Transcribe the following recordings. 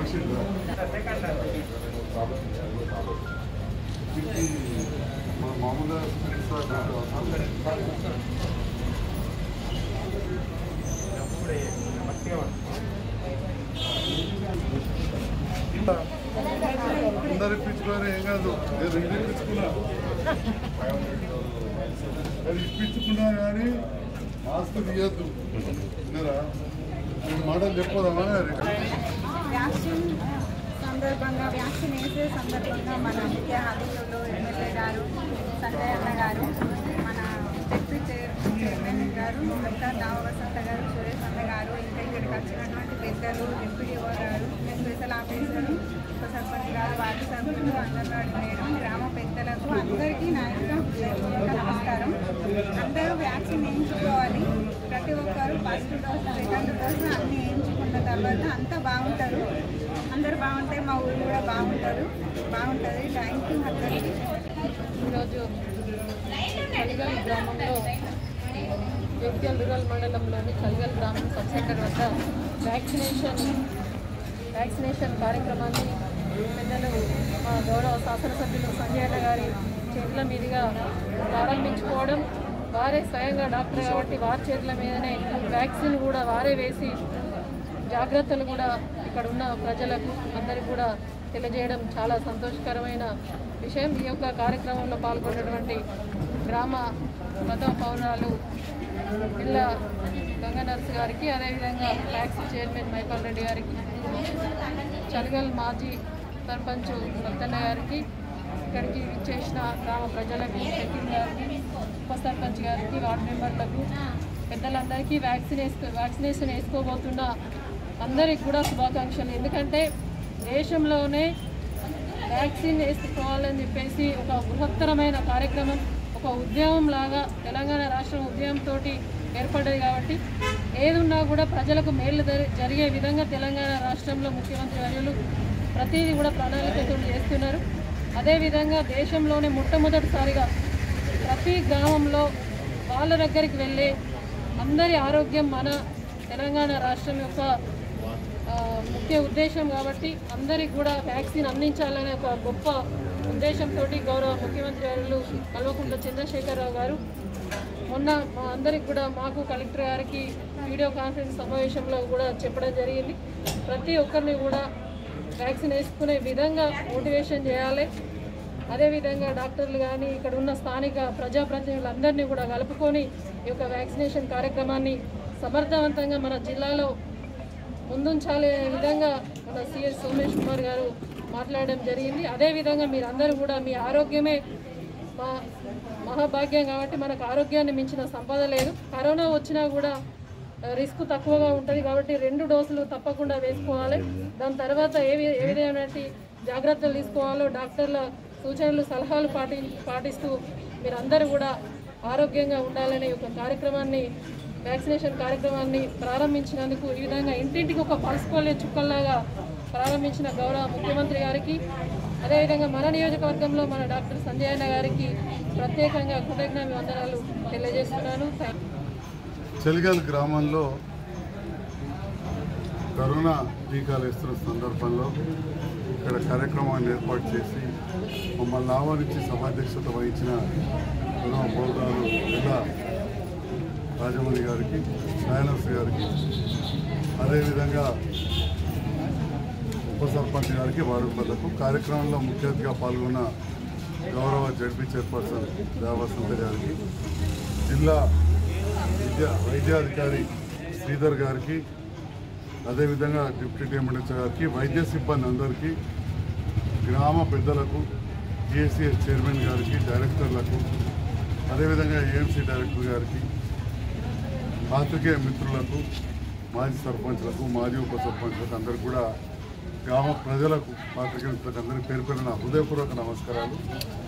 ఇచ్చిందా ఇది మన మామూలుగా చికిత్స అవసరం అందరు ఇప్పించుకోరు ఏం కాదు నేను ఇది ఇప్పించుకున్నా అది ఇప్పించుకున్నా కానీ మాస్క్ తీయద్దు విన్నారా రెండు మాటలు చెప్పదామా వ్యాక్సిన్ సందర్భంగా వ్యాక్సిన్ వేసే సందర్భంగా మన ముఖ్య అతిథులు ఎమ్మెల్యే గారు సంజయ్ అన్న గారు మన డిప్యూటీ చైర్ చైర్మన్ గారు డాక్టర్ దావ వసంత గారు సురేష్ అన్న గారు ఇంకా ఇక్కడికి వచ్చినటువంటి పెద్దలు డిప్యూటీ గారు స్పెషల్ ఆఫీసరు ఉప సర్పంచ్ గారు వార్డు సభ్యులు అంగన్వాడీ మేడం గ్రామ పెద్దలకు అందరికీ నా యొక్క నమస్కారం అందరూ వ్యాక్సిన్ వేయించుకోవాలి ప్రతి ఒక్కరు ఫస్ట్ డోస్ సెకండ్ డోస్ అన్ని వేయించుకున్న తర్వాత అంతా బాగుంటారు అందరు బాగుంటే మా ఊరు కూడా బాగుంటారు బాగుంటుంది థ్యాంక్ యూ అందరికీ ఈరోజు కలిగల్ గ్రామంలో జగిత్యాల రూరల్ మండలంలోని కలిగల్ గ్రామం సబ్ సెంటర్ వద్ద వ్యాక్సినేషన్ వ్యాక్సినేషన్ కార్యక్రమాన్ని పెద్దలు మా గౌరవ శాసనసభ్యులు సంజయ్ అన్న గారి చేతుల మీదుగా ప్రారంభించుకోవడం వారే స్వయంగా డాక్టర్ కాబట్టి వారి చేతుల మీదనే వ్యాక్సిన్ కూడా వారే వేసి జాగ్రత్తలు కూడా ఇక్కడ ఉన్న ప్రజలకు అందరికీ కూడా తెలియజేయడం చాలా సంతోషకరమైన విషయం ఈ యొక్క కార్యక్రమంలో పాల్గొన్నటువంటి గ్రామ ప్రథమ పౌరాలు పిల్ల గంగా నర్సు గారికి అదేవిధంగా ట్యాక్సీ చైర్మన్ మైపాల్ రెడ్డి గారికి చలిగల్ మాజీ సర్పంచ్ సత్తన్న గారికి ఇక్కడికి ఇచ్చేసిన గ్రామ ప్రజలకు షకీల్ గారికి ఉప సర్పంచ్ గారికి వార్డు మెంబర్లకు పెద్దలందరికీ వ్యాక్సిన్ వేసుకో వ్యాక్సినేషన్ వేసుకోబోతున్న అందరికి కూడా శుభాకాంక్షలు ఎందుకంటే దేశంలోనే వ్యాక్సిన్ వేసుకోవాలని చెప్పేసి ఒక బృహత్తరమైన కార్యక్రమం ఒక ఉద్యమం లాగా తెలంగాణ రాష్ట్రం ఉద్యమంతో ఏర్పడ్డది కాబట్టి ఏది ఉన్నా కూడా ప్రజలకు మేలు జరి- జరిగే విధంగా తెలంగాణ రాష్ట్రంలో ముఖ్యమంత్రి వర్యులు ప్రతిదీ కూడా ప్రణాళికతో చేస్తున్నారు అదేవిధంగా దేశంలోనే మొట్టమొదటిసారిగా ప్రతి గ్రామంలో వాళ్ళ దగ్గరికి వెళ్ళి అందరి ఆరోగ్యం మన తెలంగాణ రాష్ట్రం యొక్క ఆ, ముఖ్య ఉద్దేశం కాబట్టి అందరికి కూడా వ్యాక్సిన్ అందించాలనే ఒక గొప్ప ఉద్దేశంతో గౌరవ ముఖ్యమంత్రి గారు కల్వకుంట్ల చంద్రశేఖరరావు గారు మొన్న మా అందరికి కూడా మాకు కలెక్టర్ గారికి వీడియో కాన్ఫరెన్స్ సమావేశంలో కూడా చెప్పడం జరిగింది ప్రతి ఒక్కరిని కూడా వ్యాక్సిన్ వేసుకునే విధంగా మోటివేషన్ చేయాలి అదేవిధంగా డాక్టర్లు కానీ ఇక్కడ ఉన్న స్థానిక ప్రజాప్రతినిధులందరినీ కూడా కలుపుకొని ఈ యొక్క వ్యాక్సినేషన్ కార్యక్రమాన్ని సమర్థవంతంగా మన జిల్లాలో ముందుంచాలి అనే విధంగా మన సిఎస్ సోమేష్ కుమార్ గారు మాట్లాడడం జరిగింది అదేవిధంగా మీరందరూ కూడా మీ ఆరోగ్యమే మా మహాభాగ్యం కాబట్టి మనకు ఆరోగ్యాన్ని మించిన సంపద లేదు కరోనా వచ్చినా కూడా ఆ, రిస్క్ తక్కువగా ఉంటుంది కాబట్టి రెండు డోసులు తప్పకుండా వేసుకోవాలి దాని తర్వాత ఏ వి- ఏ విధమైనటువంటి జాగ్రత్తలు తీసుకోవాలో డాక్టర్ల సూచనలు సలహాలు పాటి పాటిస్తూ మీరందరూ కూడా ఆరోగ్యంగా ఉండాలనే ఒక కార్యక్రమాన్ని వ్యాక్సినేషన్ కార్యక్రమాన్ని ప్రారంభించినందుకు ఈ విధంగా ఇంటింటికి ఒక పల్స్ పోలియో చుక్కల్లాగా ప్రారంభించిన గౌరవ ముఖ్యమంత్రి గారికి అదేవిధంగా మన నియోజకవర్గంలో మన డాక్టర్ సంజయ్ అన్న గారికి ప్రత్యేకంగా కృతజ్ఞ వందనాలు తెలియజేస్తున్నాను థ్యాంక్ చెలిగల్ గ్రామంలో కరోనా టీకాలు వేస్తున్న సందర్భంలో ఇక్కడ కార్యక్రమాన్ని ఏర్పాటు చేసి మమ్మల్ని ఆహ్వానించి సభాధ్యక్షత వహించిన ప్రథమ పౌరాలు జిల్లా రాజమణి గారికి నాయనర్స్ గారికి అదేవిధంగా ఉప సర్పంచ్ గారికి వారి వద్దకు కార్యక్రమంలో ముఖ్య అతిథిగా పాల్గొన్న గౌరవ జడ్పీ చైర్పర్సన్ దేవసంత గారికి జిల్లా విద్యా వైద్యాధికారి శ్రీధర్ గారికి అదేవిధంగా డిప్యూటీ ఎమ్మెల్యే గారికి వైద్య సిబ్బంది అందరికీ గ్రామ పెద్దలకు జిఎస్సిఎస్ చైర్మన్ గారికి డైరెక్టర్లకు అదేవిధంగా ఏఎంసీ డైరెక్టర్ గారికి పాత్రికేయ మిత్రులకు మాజీ సర్పంచ్లకు మాజీ ఉప సర్పంచ్లకు అందరికీ కూడా గ్రామ ప్రజలకు పాత్రికేయ మిత్రులకు అందరికీ పేరు పేరున హృదయపూర్వక నమస్కారాలు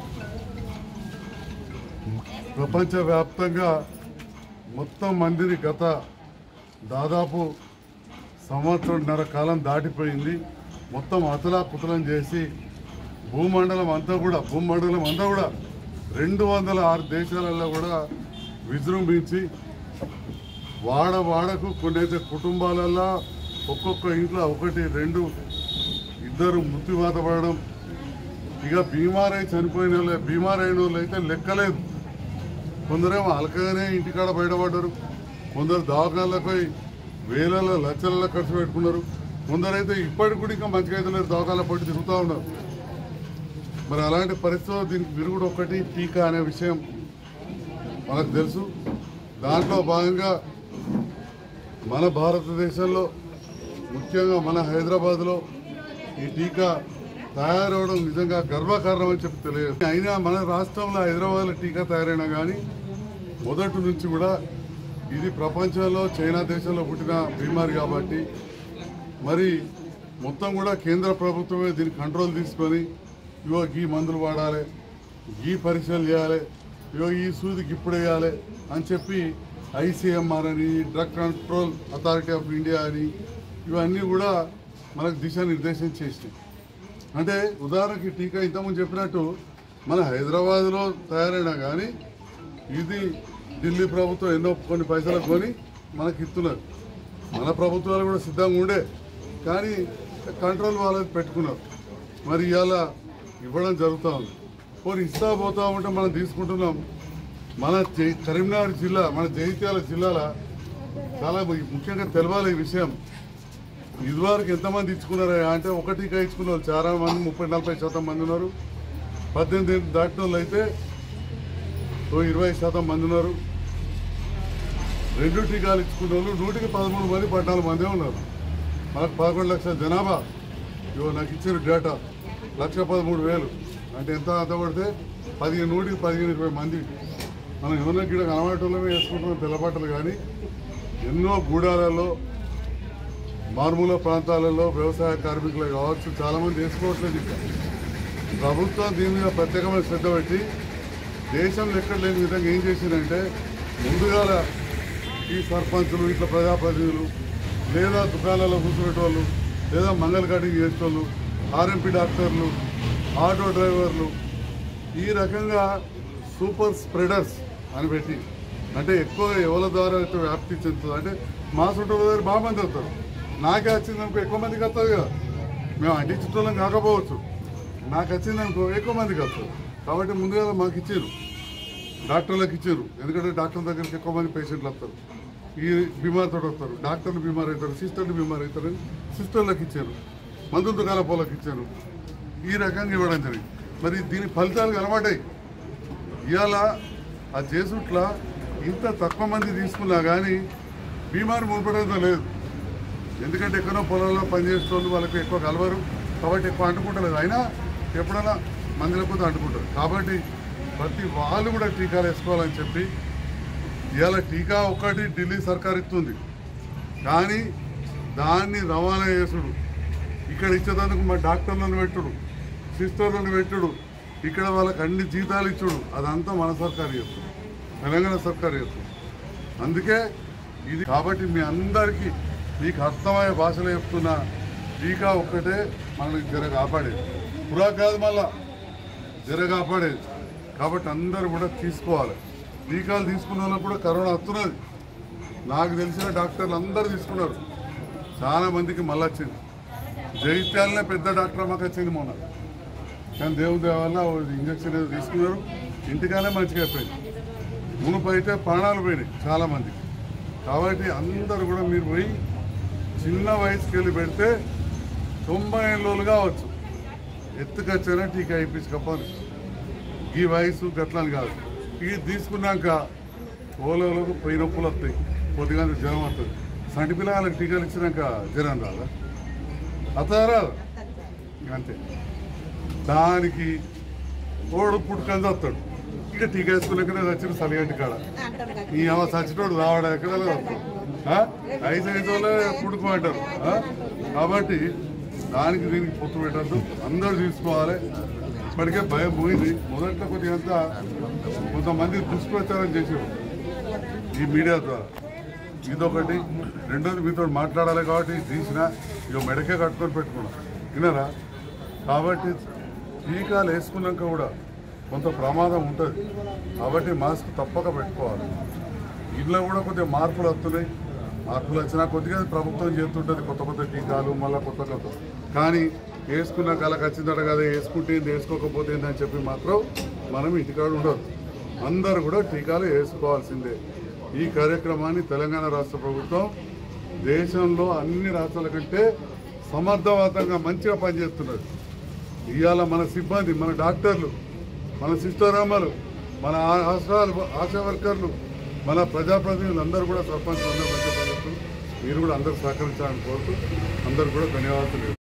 ప్రపంచవ్యాప్తంగా మొత్తం మందిని గత దాదాపు సంవత్సరంన్నర కాలం దాటిపోయింది మొత్తం అతలా కుతలం చేసి భూమండలం అంతా కూడా భూమండలం అంతా కూడా రెండు వందల ఆరు దేశాలలో కూడా విజృంభించి వాడ వాడకు కొన్ని అయితే కుటుంబాలల్లో ఒక్కొక్క ఇంట్లో ఒకటి రెండు ఇద్దరు మృత్యువాత పడడం ఇక బీమారై చనిపోయిన వాళ్ళు బీమారైన వాళ్ళు అయితే లెక్కలేదు కొందరేమో అలకగానే ఇంటికాడ బయటపడ్డారు కొందరు దవాఖానలకు పోయి వేలలో లక్షలలో ఖర్చు పెట్టుకున్నారు కొందరైతే ఇప్పటికి కూడా ఇంకా మంచిగా అయితే లేరు దవాఖాన పట్టి తిరుగుతూ ఉన్నారు మరి అలాంటి పరిస్థితుల్లో దీనికి విరుగుడు ఒకటి టీకా అనే విషయం మనకు తెలుసు దాంట్లో భాగంగా మన భారతదేశంలో ముఖ్యంగా మన హైదరాబాద్లో ఈ టీకా తయారవడం నిజంగా గర్వకారణం అని చెప్పి తెలియదు అయినా మన రాష్ట్రంలో హైదరాబాద్లో టీకా తయారైనా కానీ మొదటి నుంచి కూడా ఇది ప్రపంచంలో చైనా దేశంలో పుట్టిన బీమారి కాబట్టి మరి మొత్తం కూడా కేంద్ర ప్రభుత్వమే దీన్ని కంట్రోల్ తీసుకొని ఇగో ఈ మందులు వాడాలి ఈ పరీక్షలు చేయాలి ఇగో ఈ సూదికి ఇప్పుడు వేయాలి అని చెప్పి ఐసీఎంఆర్ అని drug control authority of India అని ఇవన్నీ కూడా మనకు దిశానిర్దేశం చేసినాయి అంటే ఉదాహరణకి టీకా ఇంతకుముందు చెప్పినట్టు మన హైదరాబాద్లో తయారైనా కానీ ఇది ఢిల్లీ ప్రభుత్వం ఎన్నో కొన్ని పైసలకు కొని మనకి ఇస్తున్నారు మన ప్రభుత్వాలు కూడా సిద్ధంగా ఉండే కానీ కంట్రోల్ వాళ్ళని పెట్టుకున్నారు మరి ఇవాళ ఇవ్వడం జరుగుతూ ఉంది పోనీ ఇస్తా పోతా ఉంటే మనం తీసుకుంటున్నాం మన జై- కరీంనగర్ జిల్లా మన జగిత్యాల జిల్లాల చాలా ముఖ్యంగా తెలవాలి ఈ విషయం ఇదివరకు ఎంతమంది ఇచ్చుకున్నారా అంటే ఒక టీకా ఇచ్చుకున్న వాళ్ళు చాలా మంది ముప్పై నలభై శాతం మంది ఉన్నారు పద్దెనిమిది ఏళ్ళు దాటిన వాళ్ళు అయితే ఓ ఇరవై శాతం మంది ఉన్నారు రెండు టీకాలు ఇచ్చుకున్న వాళ్ళు నూటికి పదమూడు మంది పద్నాలుగు మందే ఉన్నారు మనకు పదకొండు లక్షల జనాభా ఇవో నాకు ఇచ్చిన డేటా లక్ష పదమూడు వేలు అంటే ఎంత అంత పడితే పదిహేను నూటికి పదిహేను ఇరవై మంది మనం ఏమన్నా గిడ కనబడటంలోనే వేసుకుంటున్నాం తెల్లబట్టలు కానీ ఎన్నో గూడాలలో మారుమూల ప్రాంతాలలో వ్యవసాయ కార్మికులు కావచ్చు చాలామంది వేసుకోవట్లేదు ఇంకా ప్రభుత్వం దీని మీద ప్రత్యేకమైన శ్రద్ధ పెట్టి దేశంలో ఎక్కడ లేని విధంగా ఏం చేసిందంటే ముందుగా ఈ సర్పంచులు ఇట్లా ప్రజాప్రతినిధులు లేదా దుకాణాల్లో కూర్చునేటోళ్ళు లేదా మంగళ కటింగ్ చేసేటోళ్ళు ఆర్ఎంపీ డాక్టర్లు ఆటో డ్రైవర్లు ఈ రకంగా సూపర్ స్ప్రెడర్స్ అని పెట్టి అంటే ఎక్కువ ఎవరి ద్వారా అయితే వ్యాప్తి చెందుతుంది అంటే మా చుట్టూ దగ్గర బాగా మంది వస్తారు నాకే వచ్చింది అనుకో ఎక్కువ మందికి వస్తుంది కదా మేము అంటించటోళ్ళం కాకపోవచ్చు నాకు వచ్చింది అనుకో ఎక్కువ మందికి వస్తుంది కాబట్టి ముందుగా మాకు ఇచ్చారు డాక్టర్లకు ఇచ్చారు ఎందుకంటే డాక్టర్ దగ్గరికి ఎక్కువ మంది పేషెంట్లు వస్తారు ఈ బీమార్తో వస్తారు డాక్టర్లు బీమార్ అవుతారు సిస్టర్లు బీమార్ అవుతారు సిస్టర్లకు ఇచ్చారు మందుల దుకాణ పోలకు ఇచ్చారు ఈ రకంగా ఇవ్వడం జరిగింది మరి దీని ఫలితాలు కనబడ్డాయి ఇవాళ ఆ చేసుట్ల ఇంత తక్కువ మంది తీసుకున్నా కానీ బీమారు మునపడంతో లేదు ఎందుకంటే ఎక్కడో పొలంలో పనిచేసే వాళ్ళు వాళ్ళకి ఎక్కువ కలవరు కాబట్టి ఎక్కువ అంటుకుంటలేదు అయినా ఎప్పుడైనా మందిలో పోతే అంటుకుంటారు కాబట్టి ప్రతి వాళ్ళు కూడా టీకాలు వేసుకోవాలని చెప్పి ఇవాళ టీకా ఒక్కటి ఢిల్లీ సర్కార్ ఇస్తుంది కానీ దాన్ని రవాణా చేసుడు ఇక్కడ ఇచ్చేదానికి మా డాక్టర్లను పెట్టుడు సిస్టర్లను పెట్టుడు ఇక్కడ వాళ్ళకి అన్ని జీతాలు ఇచ్చుడు అదంతా మన సర్కారు చేస్తుంది తెలంగాణ సర్కారు చేస్తుంది అందుకే ఇది కాబట్టి మీ అందరికీ మీకు అర్థమయ్యే భాషలో చెప్తున్న టీకా ఒక్కటే మనల్ని జర కాపాడేది పురా కాదు మళ్ళా జర కాపాడేది కాబట్టి అందరూ కూడా తీసుకోవాలి టీకాలు తీసుకున్న వాళ్ళకు కూడా కరోనా వస్తున్నది నాకు తెలిసిన డాక్టర్లు అందరూ తీసుకున్నారు చాలా మందికి మళ్ళీ వచ్చింది జైత్యాలనే పెద్ద డాక్టర్ మాకు వచ్చింది మొన్న కానీ దేవుని దయ వల్ల ఓ ఇంజక్షన్ ఏదో తీసుకున్నారు ఇంటికానే మంచిగా అయిపోయింది మునుపు అయితే ప్రాణాలు పోయినాయి చాలా మందికి కాబట్టి అందరూ కూడా మీరు పోయి చిన్న వయసుకి వెళ్ళి పెడితే తొంభై ఏళ్ళు కావచ్చు ఎత్తుకొచ్చైనా టీకా ఇప్పించకపోని ఈ వయసు గట్లని కాదు ఇది తీసుకున్నాక ఓలోలకు పొయ్యి నొప్పులు వస్తాయి కొద్దిగా జ్వరం వస్తుంది సంటి పిల్లలకు టీకాలు ఇచ్చినాక జ్వరం రాదా అతను రాదు అంతే దానికి ఓడు పుట్టుకొని వస్తాడు ఇక టీకా వేసుకున్నాకనే వచ్చిన సలిగంటి కాడ ఈ అవ చచ్చినోడు రావడం ఎక్కడ లేదు. ఆ? ఐదు ఐదు వాళ్ళే పుడుకు అంటారు ఆ? కాబట్టి దానికి దీనికి పొత్తు పెట్టద్దు అందరూ తీసుకోవాలి ఇప్పటికే భయం పోయింది మొదట్లో కొద్దిగా అంతా కొంతమంది దుష్ప్రచారం చేసారు ఈ మీడియా ద్వారా ఇదొకటి రెండోది మీతో మాట్లాడాలి కాబట్టి తీసిన ఇక మెడకే కట్టుకొని పెట్టుకున్నాం విన్నారా కాబట్టి టీకాలు వేసుకున్నాక కూడా కొంత ప్రమాదం ఉంటుంది కాబట్టి మాస్క్ తప్పక పెట్టుకోవాలి ఇంట్లో కూడా కొద్దిగా మార్పులు వస్తున్నాయి మార్పులు వచ్చినా కొద్దిగా ప్రభుత్వం చేస్తుంటుంది కొత్త కొత్త టీకాలు మళ్ళీ కొత్త కొత్త కానీ వేసుకున్న కళకు వచ్చిందట కదా వేసుకుంటే ఏంది, వేసుకోకపోతే ఏంది అని చెప్పి మాత్రం మనం ఇంటికాడ ఉండదు అందరూ కూడా టీకాలు వేసుకోవాల్సిందే ఈ కార్యక్రమాన్ని తెలంగాణ రాష్ట్ర ప్రభుత్వం దేశంలో అన్ని రాష్ట్రాల కంటే సమర్థవంతంగా మంచిగా పనిచేస్తున్నది ఇవాళ మన సిబ్బంది మన డాక్టర్లు మన సిస్టరామలు మన ఆ- ఆశా ఆశా వర్కర్లు మన ప్రజాప్రతినిధులు అందరూ కూడా సర్పంచ్ అందరూ మంచిగా పనిచేస్తున్నారు మీరు కూడా అందరూ సహకరించాలని కోరుతూ అందరూ కూడా ధన్యవాదాలు